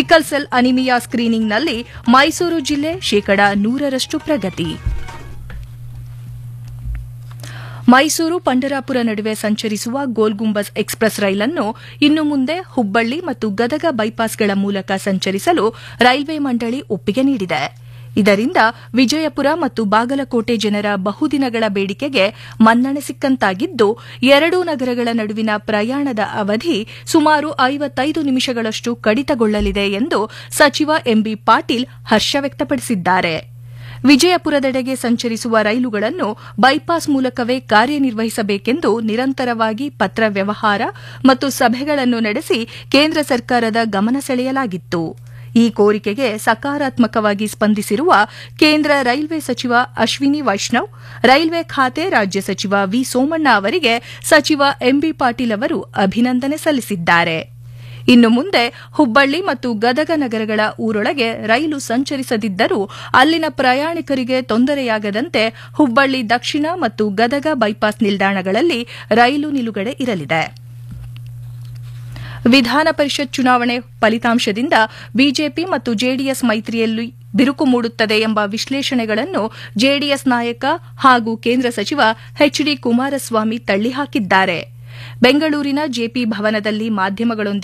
sickle cell anaemia ಸ್ಕ್ರೀನಿಂಗ್ನಲ್ಲಿ ಮೈಸೂರು ಜಿಲ್ಲೆ ಶೇಕಡ ನೂರರಷ್ಟು ಪ್ರಗತಿ ಮೈಸೂರು ಪಂಡರಾಪುರ ನಡುವೆ ಸಂಚರಿಸುವ ಗೋಲ್ ಗುಂಬಸ್ ಎಕ್ಸ್ಪ್ರೆಸ್ ರೈಲನ್ನು ಇನ್ನು ಮುಂದೆ ಹುಬ್ಬಳ್ಳಿ ಮತ್ತು ಗದಗ ಬೈಪಾಸ್ಗಳ ಮೂಲಕ ಸಂಚರಿಸಲು ರೈಲ್ವೆ ಮಂಡಳಿ ಒಪ್ಪಿಗೆ ನೀಡಿದೆ ಇದರಿಂದ ವಿಜಯಪುರ ಮತ್ತು ಬಾಗಲಕೋಟೆ ಜನರ ಬಹುದಿನಗಳ ಬೇಡಿಕೆಗೆ ಮನ್ನಣೆ ಸಿಕ್ಕಂತಾಗಿದ್ದು ಎರಡೂ ನಗರಗಳ ನಡುವಿನ ಪ್ರಯಾಣದ ಅವಧಿ ಸುಮಾರು ಐವತ್ತೈದು ನಿಮಿಷಗಳಷ್ಟು ಕಡಿತಗೊಳ್ಳಲಿದೆ ಎಂದು ಸಚಿವ ಎಂಬಿ ಪಾಟೀಲ್ ಹರ್ಷ ವ್ಯಕ್ತಪಡಿಸಿದ್ದಾರೆ ವಿಜಯಪುರದೆಡೆಗೆ ಸಂಚರಿಸುವ ರೈಲುಗಳನ್ನು ಬೈಪಾಸ್ ಮೂಲಕವೇ ಕಾರ್ಯನಿರ್ವಹಿಸಬೇಕೆಂದು ನಿರಂತರವಾಗಿ ಪತ್ರ ವ್ಯವಹಾರ ಮತ್ತು ಸಭೆಗಳನ್ನು ನಡೆಸಿ ಕೇಂದ್ರ ಸರ್ಕಾರದ ಗಮನ ಸೆಳೆಯಲಾಗಿತ್ತು ಈ ಕೋರಿಕೆಗೆ ಸಕಾರಾತ್ಮಕವಾಗಿ ಸ್ಪಂದಿಸಿರುವ ಕೇಂದ್ರ ರೈಲ್ವೆ ಸಚಿವ ಅಶ್ವಿನಿ ವೈಷ್ಣವ್ ರೈಲ್ವೆ ಖಾತೆ ರಾಜ್ಯ ಸಚಿವ ವಿ ಸೋಮಣ್ಣ ಅವರಿಗೆ ಸಚಿವ ಎಂಬಿ ಪಾಟೀಲ್ ಅವರು ಅಭಿನಂದನೆ ಸಲ್ಲಿಸಿದ್ದಾರೆ ಇನ್ನು ಮುಂದೆ ಹುಬ್ಬಳ್ಳಿ ಮತ್ತು ಗದಗ ನಗರಗಳ ಊರೊಳಗೆ ರೈಲು ಸಂಚರಿಸದಿದ್ದರೂ ಅಲ್ಲಿನ ಪ್ರಯಾಣಿಕರಿಗೆ ತೊಂದರೆಯಾಗದಂತೆ ಹುಬ್ಬಳ್ಳಿ ದಕ್ಷಿಣ ಮತ್ತು ಗದಗ ಬೈಪಾಸ್ ನಿಲ್ದಾಣಗಳಲ್ಲಿ ರೈಲು ನಿಲುಗಡೆ ಇರಲಿದೆ ವಿಧಾನ ಪರಿಷತ್ ಚುನಾವಣೆ ಫಲಿತಾಂಶದಿಂದ ಬಿಜೆಪಿ ಮತ್ತು ಜೆಡಿಎಸ್ ಮೈತ್ರಿಯಲ್ಲಿ ಬಿರುಕು ಮೂಡುತ್ತದೆ ಎಂಬ ವಿಶ್ಲೇಷಣೆಗಳನ್ನು ಜೆಡಿಎಸ್ ನಾಯಕ ಹಾಗೂ ಕೇಂದ್ರ ಸಚಿವ ಎಚ್ ಡಿ ಕುಮಾರಸ್ವಾಮಿ ತಳ್ಳಿಹಾಕಿದ್ದಾರೆ ಬೆಂಗಳೂರಿನ ಜೆಪಿ ಭವನದಲ್ಲಿ ಮಾಧ್ಯಮಗಳೊಂದಿಗೆ